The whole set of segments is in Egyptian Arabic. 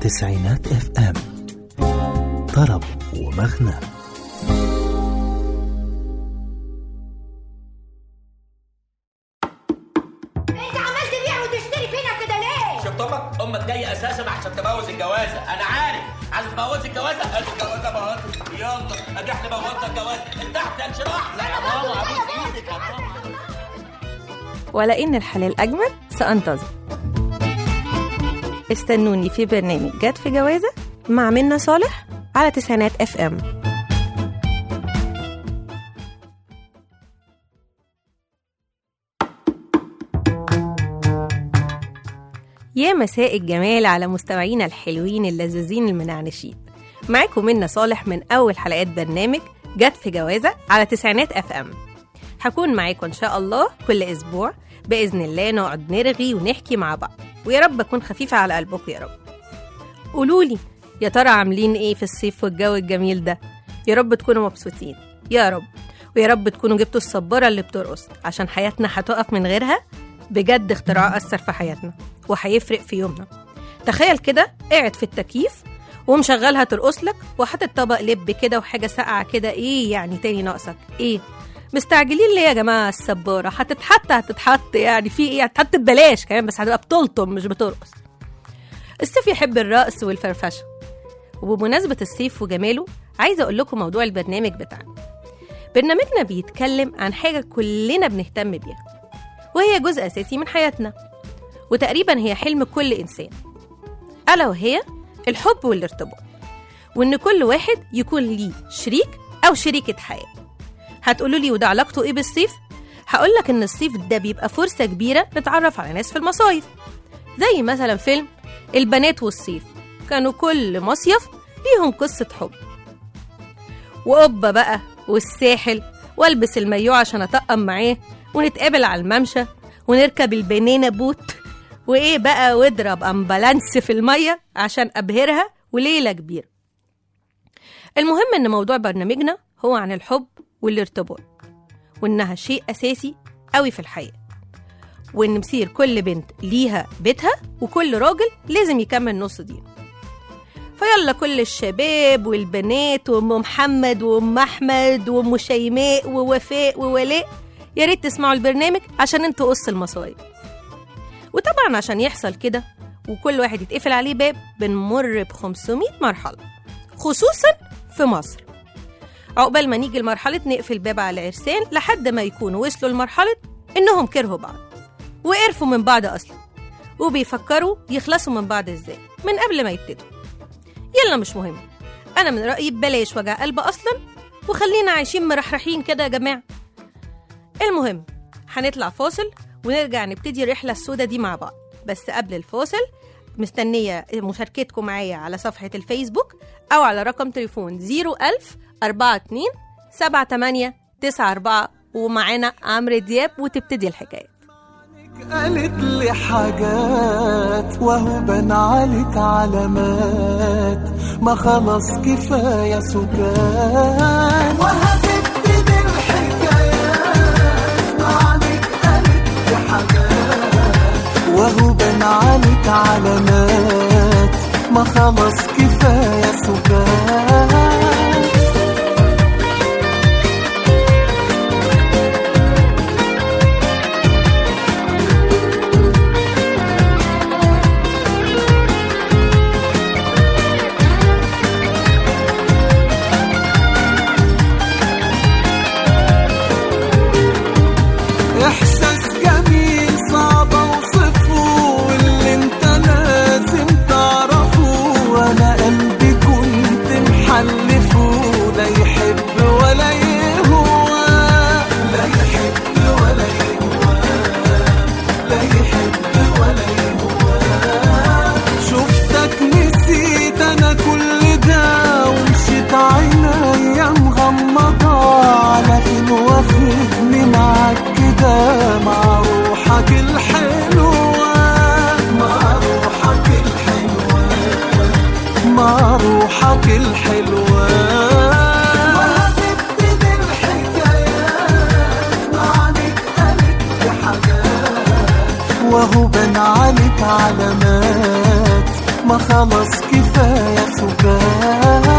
تسعينات اف ام طرب ومغنى انت عمال تبيع وتشتري فينا كده ليه؟ شفت امك امك جايه اساسا عشان تبوظ الجوازه انا عارف عايز تبوظ الجوازه ادي الجوازه بوظت يلا ادي احنا بوظنا الجوازه انتحت يا انشراح لا يا ماما ابوس ايدك يا ماما ولئن الحلال أجمل سأنتظر استنوني في برنامج جت في جوازة مع منى صالح على تسعينات اف ام يا مساء الجمال على مستمعينا الحلوين اللذيذين المنعنشين معاكم منى صالح من أول حلقات برنامج جت في جوازة على تسعينات اف ام هكون معاكم إن شاء الله كل أسبوع بإذن الله نقعد نرغي ونحكي مع بعض ويا رب أكون خفيفة على قلبكم يا رب قولولي يا ترى عاملين إيه في الصيف والجو الجميل ده يا رب تكونوا مبسوطين يا رب ويا رب تكونوا جبتوا الصبارة اللي بترقص عشان حياتنا هتقف من غيرها بجد اختراع أثر في حياتنا وهيفرق في يومنا تخيل كده قاعد في التكييف ومشغلها ترقص لك وحاطط طبق لب كده وحاجة ساقعة كده ايه يعني تاني ناقصك ايه مستعجلين ليه يا جماعة السبارة هتتحط هتتحط يعني في ايه هتتحط ببلاش كمان بس هتبقى بتلطم مش بترقص الصيف يحب الرقص والفرفشة وبمناسبة الصيف وجماله عايزة أقول لكم موضوع البرنامج بتاعنا برنامجنا بيتكلم عن حاجة كلنا بنهتم بيها وهي جزء أساسي من حياتنا وتقريبا هي حلم كل إنسان ألا وهي الحب والارتباط وإن كل واحد يكون ليه شريك أو شريكة حياة هتقولوا لي وده علاقته إيه بالصيف؟ هقول لك إن الصيف ده بيبقى فرصة كبيرة نتعرف على ناس في المصايف زي مثلا فيلم البنات والصيف كانوا كل مصيف ليهم قصة حب وقبة بقى والساحل والبس المايو عشان اطقم معاه ونتقابل على الممشى ونركب البنينة بوت وايه بقى واضرب امبالانس في المية عشان ابهرها وليلة كبيرة المهم ان موضوع برنامجنا هو عن الحب والارتباط وانها شيء اساسي قوي في الحياة وان مصير كل بنت ليها بيتها وكل راجل لازم يكمل نص دين فيلا كل الشباب والبنات وام محمد وام احمد وام شيماء ووفاء وولاء يا ريت تسمعوا البرنامج عشان انتوا قص المصايب وطبعا عشان يحصل كده وكل واحد يتقفل عليه باب بنمر ب 500 مرحله خصوصا في مصر عقبال ما نيجي لمرحله نقفل باب على العرسان لحد ما يكونوا وصلوا لمرحله انهم كرهوا بعض وقرفوا من بعض اصلا وبيفكروا يخلصوا من بعض ازاي من قبل ما يبتدوا يلا مش مهم انا من رايي بلاش وجع قلب اصلا وخلينا عايشين مرحرحين كده يا جماعه المهم هنطلع فاصل ونرجع نبتدي الرحله السوداء دي مع بعض بس قبل الفاصل مستنية مشاركتكم معايا على صفحة الفيسبوك أو على رقم تليفون 01000 42 78 94 ومعانا عمرو دياب وتبتدي الحكاية قالت لي حاجات وهو بان عليك علامات ما خلاص كفايه سكان وهتبتدي الحكايات ما عليك قالت لي حاجات وهو بان عليك علامات ما خلاص كفايه سكان احساس جميل صعب اوصفه واللي انت لازم تعرفه وانا قلبي كنت محل ما خلاص كفاية سكات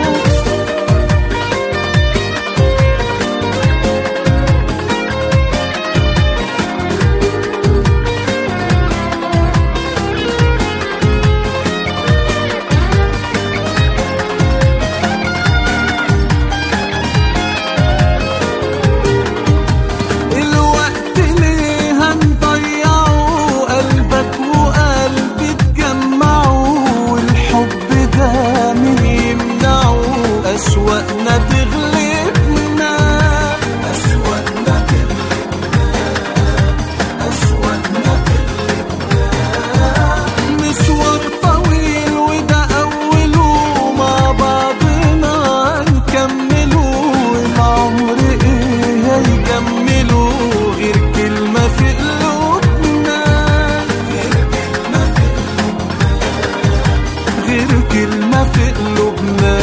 الوقت ليه هنضيعه قلبك وقلبي اتجمعوا والحب ده مين يمنعه أشواقنا تغلبنا أشواقنا تغلبنا أشواقنا تغلبنا مشوار طويل وده أوله مع بعضنا نكمله العمر إيه هيكمله غير كلمة في قلوبنا غير كلمة في قلوبنا غير كلمة في قلوبنا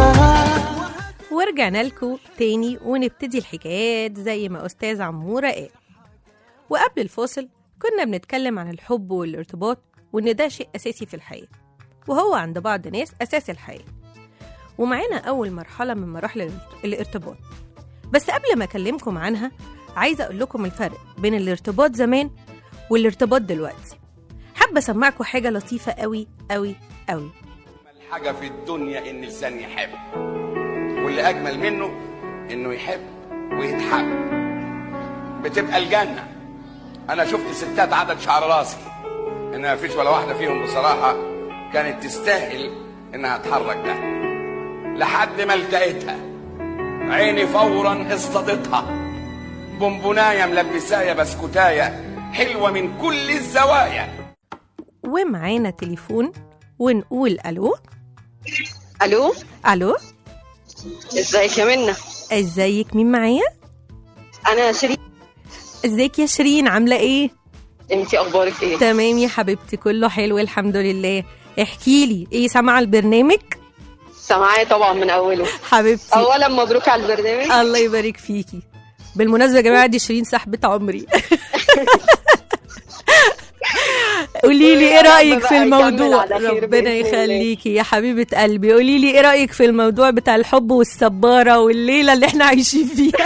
ورجعنا لكم تاني ونبتدي الحكايات زي ما أستاذ عمورة قال وقبل الفاصل كنا بنتكلم عن الحب والارتباط وإن ده شيء أساسي في الحياة وهو عند بعض ناس أساس الحياة ومعانا أول مرحلة من مراحل الارت- الارتباط بس قبل ما أكلمكم عنها عايزة أقول لكم الفرق بين الارتباط زمان والارتباط دلوقتي حابة أسمعكم حاجة لطيفة قوي قوي قوي حاجة في الدنيا إن الإنسان يحب واللي أجمل منه إنه يحب ويتحب بتبقى الجنة أنا شفت ستات عدد شعر راسي إن مفيش ولا واحدة فيهم بصراحة كانت تستاهل إنها تحرك ده لحد ما التقيتها عيني فورا اصطادتها بونبوناية ملبساية بسكوتاية حلوة من كل الزوايا ومعانا تليفون ونقول ألو الو ألو ازيك يا منى ازيك مين معايا انا شيرين ازيك يا شيرين عامله ايه انتي اخبارك ايه تمام يا حبيبتي كله حلو الحمد لله احكي لي ايه سامعه البرنامج سامعاه طبعا من اوله حبيبتي اولا مبروك على البرنامج الله يبارك فيكي بالمناسبه يا جماعه دي شيرين صاحبه عمري قولي لي ايه يا رب رايك في بقى يكمل الموضوع على خير ربنا بإذن الله. يخليكي يا حبيبه قلبي قولي لي ايه رايك في الموضوع بتاع الحب والصباره والليله اللي احنا عايشين فيها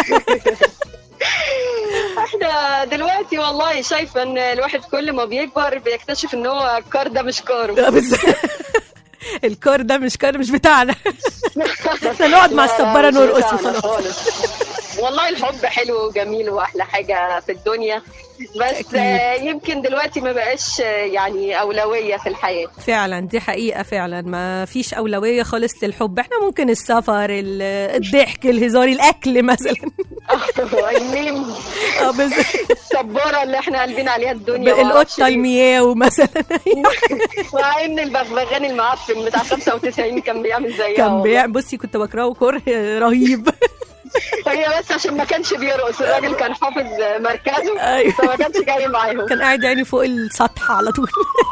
احنا دلوقتي والله شايفه ان الواحد كل ما بيكبر بيكتشف ان هو الكار ده مش كاره بس- الكار ده مش كار مش بتاعنا احنا نقعد مع لا، لا، الصباره مش نرقص بتاعنا وخلاص خالص والله الحب حلو وجميل واحلى حاجه في الدنيا بس أكيد. آه، يمكن دلوقتي ما بقاش آه، يعني اولويه في الحياه فعلا دي حقيقة فعلا ما فيش أولوية خالص للحب احنا ممكن السفر ال- الضحك الهزار الأكل مثلا الميم آه، بس السبوره اللي احنا قلبين عليها الدنيا معرفش القطة ليه. المياو مثلا مع ان البغبغان المعفن بتاع 95 كان بيعمل زيها كان والله. بيع بصي كنت بكرهه كره رهيب هي بس عشان ما كانش بيرقص الراجل كان حافظ مركزه أيوة. فما كانش جاي معاهم كان قاعد يعني فوق السطح على طول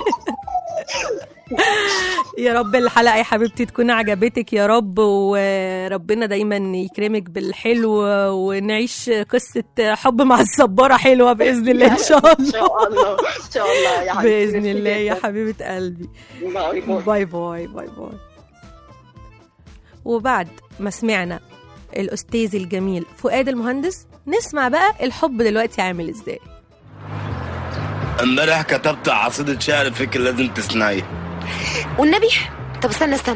يا رب الحلقة يا حبيبتي تكون عجبتك يا رب وربنا دايما يكرمك بالحلو ونعيش قصة حب مع الصبارة حلوة بإذن الله إن شاء ان الله شاء الله ان شاء الله يا حبيبتي بإذن الله يا جداً. حبيبة قلبي باي باي. باي باي باي باي وبعد ما سمعنا الأستاذ الجميل فؤاد المهندس نسمع بقى الحب دلوقتي عامل ازاي امبارح كتبت عصيدة شعر فيك لازم تسمعيه والنبي طب استنى استنى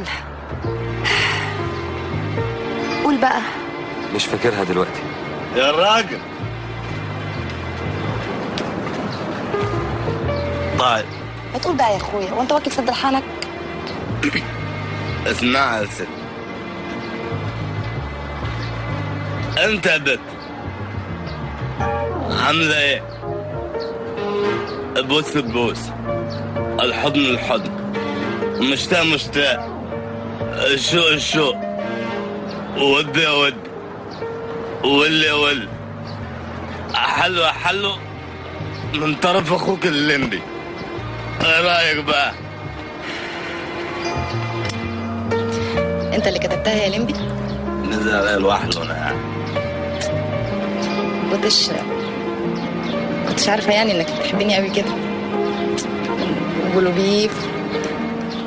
قول بقى مش فاكرها دلوقتي يا راجل طيب هتقول بقى يا اخويا وانت واكل صدر حنك اسمعها يا ست انت يا بت عاملة ايه؟ بوس بوس الحضن الحضن مشتاق مشتاق الشوق الشوق ود يا ود ول يا ول حلو يا حلو من طرف اخوك الليمبي ايه رايك بقى؟ انت اللي كتبتها يا لمبي نزل عليا لوحده وانا قاعد كنتش كنتش عارفه يعني انك بتحبني قوي كده بولو بيف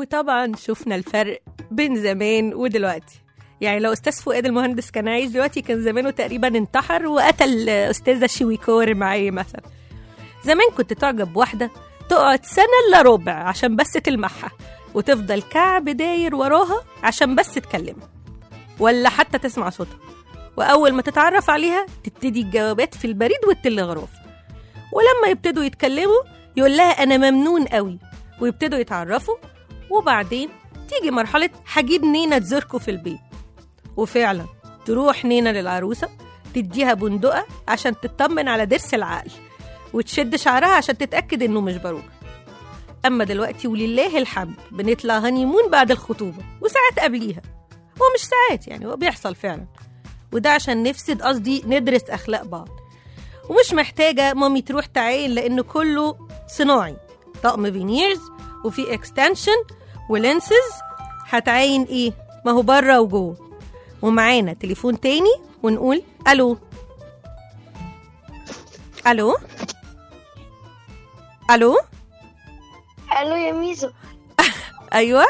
وطبعا شفنا الفرق بين زمان ودلوقتي يعني لو استاذ فؤاد المهندس كان عايش دلوقتي كان زمانه تقريبا انتحر وقتل استاذه شويكور معايا مثلا زمان كنت تعجب بواحده تقعد سنه الا ربع عشان بس تلمحها وتفضل كعب داير وراها عشان بس تكلمها ولا حتى تسمع صوتها واول ما تتعرف عليها تبتدي الجوابات في البريد والتلغراف ولما يبتدوا يتكلموا يقول لها انا ممنون قوي ويبتدوا يتعرفوا وبعدين تيجي مرحله هجيب نينا تزوركوا في البيت وفعلا تروح نينا للعروسه تديها بندقه عشان تطمن على ضرس العقل وتشد شعرها عشان تتاكد انه مش باروكه اما دلوقتي ولله الحمد بنطلع هنيمون بعد الخطوبه وساعات قبليها هو مش ساعات يعني هو بيحصل فعلا وده عشان نفسد قصدي ندرس اخلاق بعض ومش محتاجه مامي تروح تعاين لان كله صناعي طقم فينيرز وفي اكستنشن ولينسز هتعاين ايه ما هو بره وجوه ومعانا تليفون تاني ونقول الو الو الو الو يا ميزو ايوه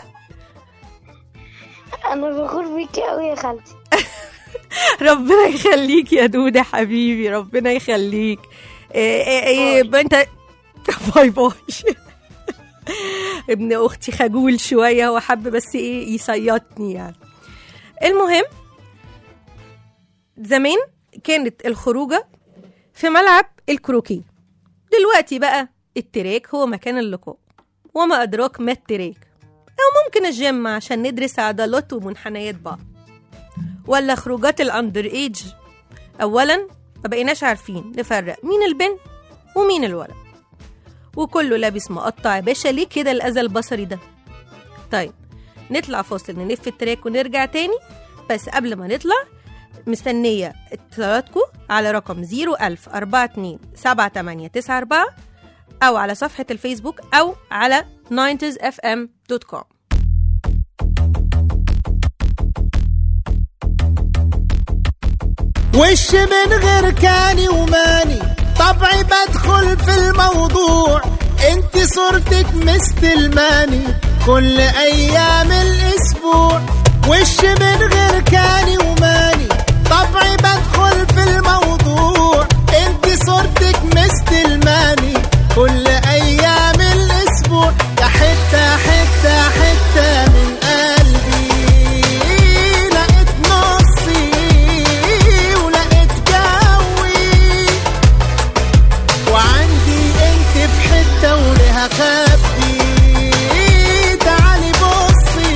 انا فخور بيكي قوي يا خالتي ربنا يخليك يا دودة حبيبي ربنا يخليك إيه إيه إيه يبقى انت باي باي ابن اختي خجول شويه هو حب بس ايه يصيطني يعني المهم زمان كانت الخروجه في ملعب الكروكي دلوقتي بقى التراك هو مكان اللقاء وما ادراك ما التراك او ممكن الجيم عشان ندرس عضلات ومنحنيات بعض ولا خروجات الاندر ايج اولا ما بقيناش عارفين نفرق مين البنت ومين الولد وكله لابس مقطع يا باشا ليه كده الاذى البصري ده طيب نطلع فاصل نلف التراك ونرجع تاني بس قبل ما نطلع مستنية اتصالاتكم على رقم 01000 42 7894 أو على صفحة الفيسبوك أو على 90sfm.com وش من غير كاني وماني طبعي بدخل في الموضوع انت صورتك مستلماني كل ايام الاسبوع وش من غير كاني وماني طبعي بدخل في الموضوع انت صورتك مستلماني كل ايام الاسبوع يا حته حته حته من قلبي لقيت نصي ولقيت جوي وعندي انت في حته ولها خبي تعالي بصي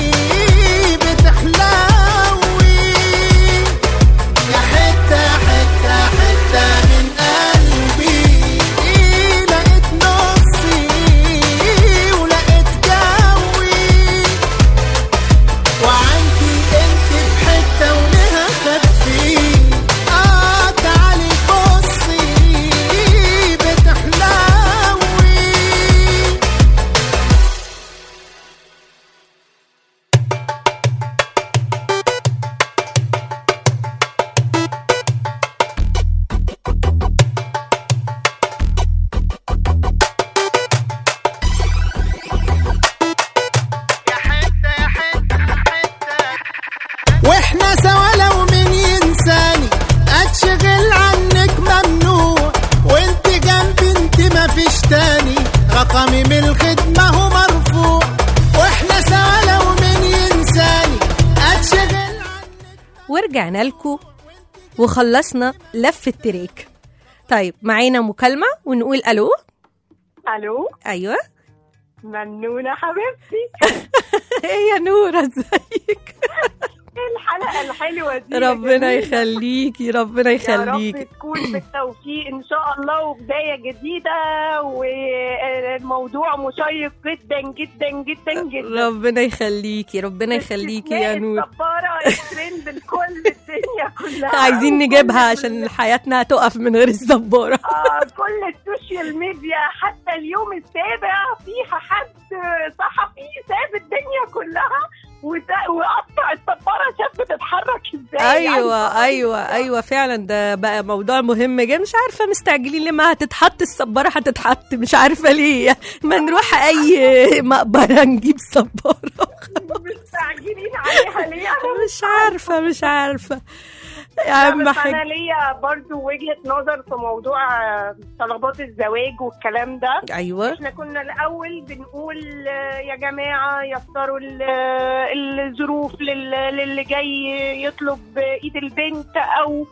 بتحلوي يا حته حته حته من قلبي لقيت نصي ولقيت جوي وعندي انت في حته ولها خبي اه تعالي بصي بتحلوي واحنا سوا لو مين ينساني اتشغل عنك ممنوع وانت جنبي انت مفيش تاني رقمي من الخدمة هو مرفوع واحنا سوا لو مين ينساني اتشغل ورجعنا لكم وخلصنا لف التراك طيب معانا مكالمة ونقول ألو الو أيوة منونة حبيبتي ايه يا نورة ازيك ايه الحلقة الحلوة دي يا ربنا جميلة. يخليكي ربنا يا رب يخليكي تكون بالتوفيق ان شاء الله وبداية جديدة والموضوع مشيق جدا جدا جدا جدا ربنا يخليكي ربنا يخليكي يا نور الصبارة الترند لكل الدنيا كلها عايزين وكل نجيبها ال- عشان حياتنا هتقف من غير الزبارة آه كل السوشيال ميديا حتى اليوم السابع فيها حد صحفي ساب الدنيا كلها وت- وقطع الصبارة شاف بتتحرك ازاي ايوه ايوه ايوه فعلا ده بقى موضوع مهم جدا مش عارفه مستعجلين ليه ما هتتحط الصباره هتتحط مش عارفه ليه ما نروح اي مقبره نجيب صباره مستعجلين عليها ليه أنا مش عارفه مش عارفه اهم بس انا حاجه ليا برضو وجهه نظر في موضوع آه، طلبات الزواج والكلام ده ايوه احنا كنا الاول بنقول آه، يا جماعه يسروا ال- آه، الظروف لل- للي جاي يطلب ايد البنت او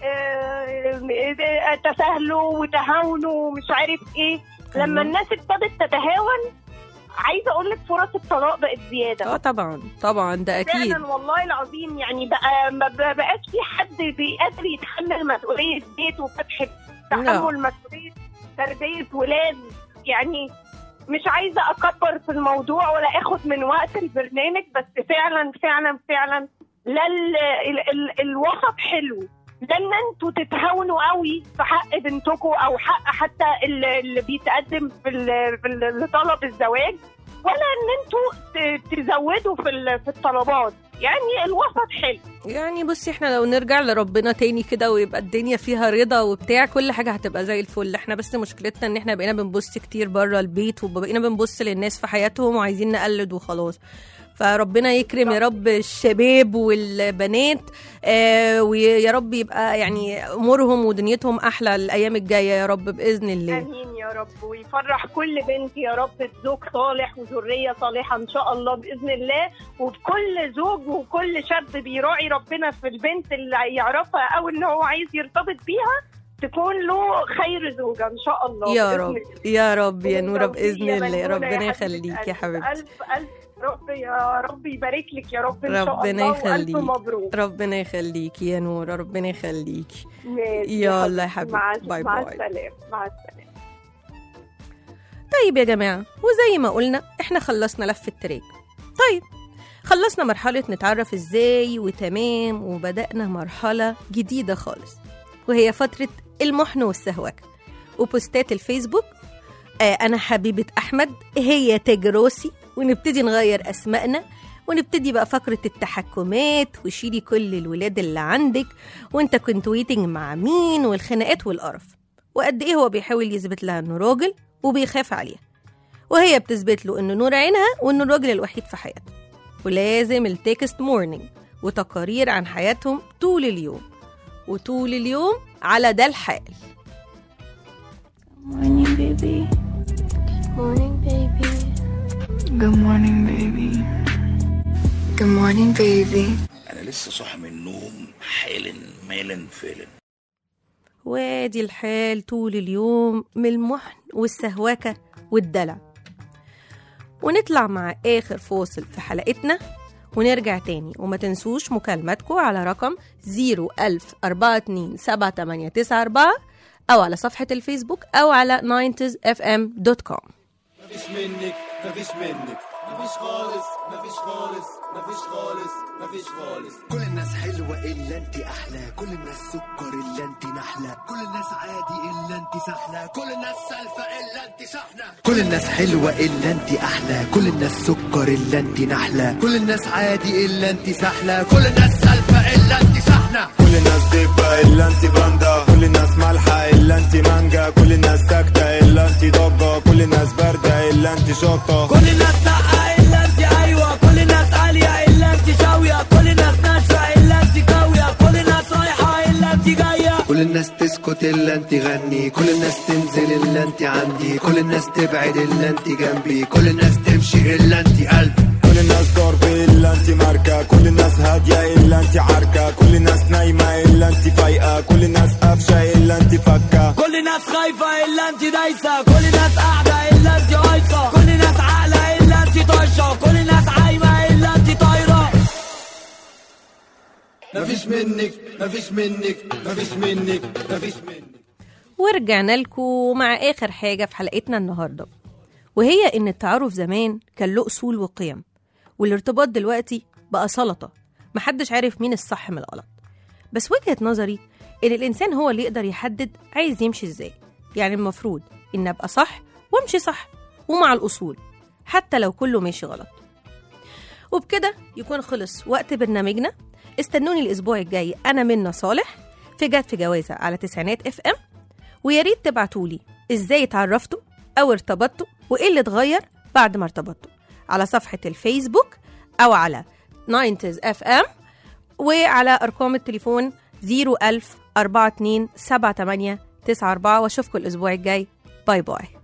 آه، تساهلوا وتهاونوا ومش عارف ايه لما أيوة. الناس ابتدت تتهاون عايزه اقول لك فرص الطلاق بقت زياده اه طبعا طبعا ده اكيد فعلا والله العظيم يعني بقى ما ب- بقاش في حد بيقدر يتحمل مسؤوليه بيت وفتح لا. تحمل مسؤوليه تربيه ولاد يعني مش عايزه اكبر في الموضوع ولا اخد من وقت البرنامج بس فعلا فعلا فعلا لا ال ال ال الوسط حلو لا ان انتوا تتهاونوا قوي في حق بنتكم او حق حتى ال- اللي بيتقدم في ال- في ال- لطلب الزواج ولا ان انتوا ت- تزودوا في ال- في الطلبات يعني الوسط حلو يعني بصي احنا لو نرجع لربنا تاني كده ويبقى الدنيا فيها رضا وبتاع كل حاجه هتبقى زي الفل احنا بس مشكلتنا ان احنا بقينا بنبص كتير بره البيت وبقينا بنبص للناس في حياتهم وعايزين نقلد وخلاص فربنا يكرم يا رب الشباب والبنات آه ويا رب يبقى يعني امورهم ودنيتهم احلى الايام الجايه يا رب باذن الله امين يا رب ويفرح كل بنت يا رب بزوج صالح وذريه صالحه ان شاء الله باذن الله وبكل زوج وكل شاب بيراعي ربنا في البنت اللي يعرفها او ان هو عايز يرتبط بيها تكون له خير زوجه ان شاء الله يا بإذن رب الله. يا رب يا نوره بالتوفيق باذن يا الله مجنونة ربنا حبيبة يخليك يا قلبي. حبيبتي الف الف رب يا رب يبارك لك يا رب ان شاء ربنا الله والف يخليك مبروك ربنا يخليك يا نوره ربنا يخليك ماشي يلا يا حبيبتي. مع باي مع باي. السلامه مع السلامه طيب يا جماعة وزي ما قلنا احنا خلصنا لف التراك طيب خلصنا مرحلة نتعرف ازاي وتمام وبدأنا مرحلة جديدة خالص وهي فترة المحن والسهوكة وبوستات الفيسبوك آه أنا حبيبة أحمد هي تاج روسي ونبتدي نغير أسمائنا ونبتدي بقى فقرة التحكمات وشيلي كل الولاد اللي عندك وانت كنت ويتنج مع مين والخناقات والقرف وقد ايه هو بيحاول يثبت لها انه راجل وبيخاف عليها وهي بتثبت له انه نور عينها وانه الراجل الوحيد في حياتها ولازم التكست مورنينج وتقارير عن حياتهم طول اليوم وطول اليوم على ده الحال Morning, baby. Morning, baby. Good morning, baby. Good morning, baby. انا لسه صاحي من النوم حالا مالا فعلا وادي الحال طول اليوم من المحن والسهوكة والدلع ونطلع مع آخر فاصل في حلقتنا ونرجع تاني وما تنسوش مكالماتكم على رقم 010427894 أو على صفحة الفيسبوك أو على 90sfm.com مفيش منك مفيش منك مفيش خالص مفيش خالص مفيش خالص مفيش خالص كل الناس حلوة إلا أنت أحلى كل الناس سكر إلا أنت نحلة كل الناس عادي إلا أنت سحلة كل الناس سالفة إلا أنت شحنة كل الناس حلوة إلا أنت أحلى كل الناس سكر إلا أنت نحلة كل الناس عادي إلا أنت سحلة كل الناس سالفة إلا أنت شحنة كل الناس دبة إلا أنت باندا كل الناس مالحة إلا أنت مانجا كل الناس ساكتة إلا أنت ضجة كل الناس باردة إلا أنت شطة كل الناس دقة إلا أنت أيوة كل الناس عالية إلا أنت شاوية كل الناس ناشفة إلا أنت قوية كل الناس رايحة إلا أنت جاية كل الناس تسكت إلا أنت غني كل الناس تنزل إلا أنت عندي كل الناس تبعد إلا أنت جنبي كل الناس تمشي إلا أنت قلبي كل الناس ضرب إلا أنت ماركة كل الناس هادية إلا أنت عركة كل الناس نايمة إلا أنت فايقة كل الناس قفشة إلا أنت فكة كل الناس خايفة إلا أنت دايسة كل الناس قاعدة إلا أنت هايصة كل الناس عاقلة إلا أنت طايشة كل الناس عايمة إلا أنت طايرة مفيش منك مفيش منك مفيش منك مفيش منك ورجعنا لكم مع آخر حاجة في حلقتنا النهاردة وهي إن التعارف زمان كان له أصول وقيم والارتباط دلوقتي بقى سلطة محدش عارف مين الصح من الغلط بس وجهة نظري إن الإنسان هو اللي يقدر يحدد عايز يمشي إزاي يعني المفروض إن أبقى صح وأمشي صح ومع الأصول حتى لو كله ماشي غلط وبكده يكون خلص وقت برنامجنا استنوني الاسبوع الجاي انا منى صالح في جت في جوازه على تسعينات اف ام ويا ريت تبعتولي ازاي اتعرفتوا او ارتبطتوا وايه اللي اتغير بعد ما ارتبطتوا على صفحه الفيسبوك او على 90 اف ام وعلى ارقام التليفون 01000 42 78 94 واشوفكم الاسبوع الجاي باي باي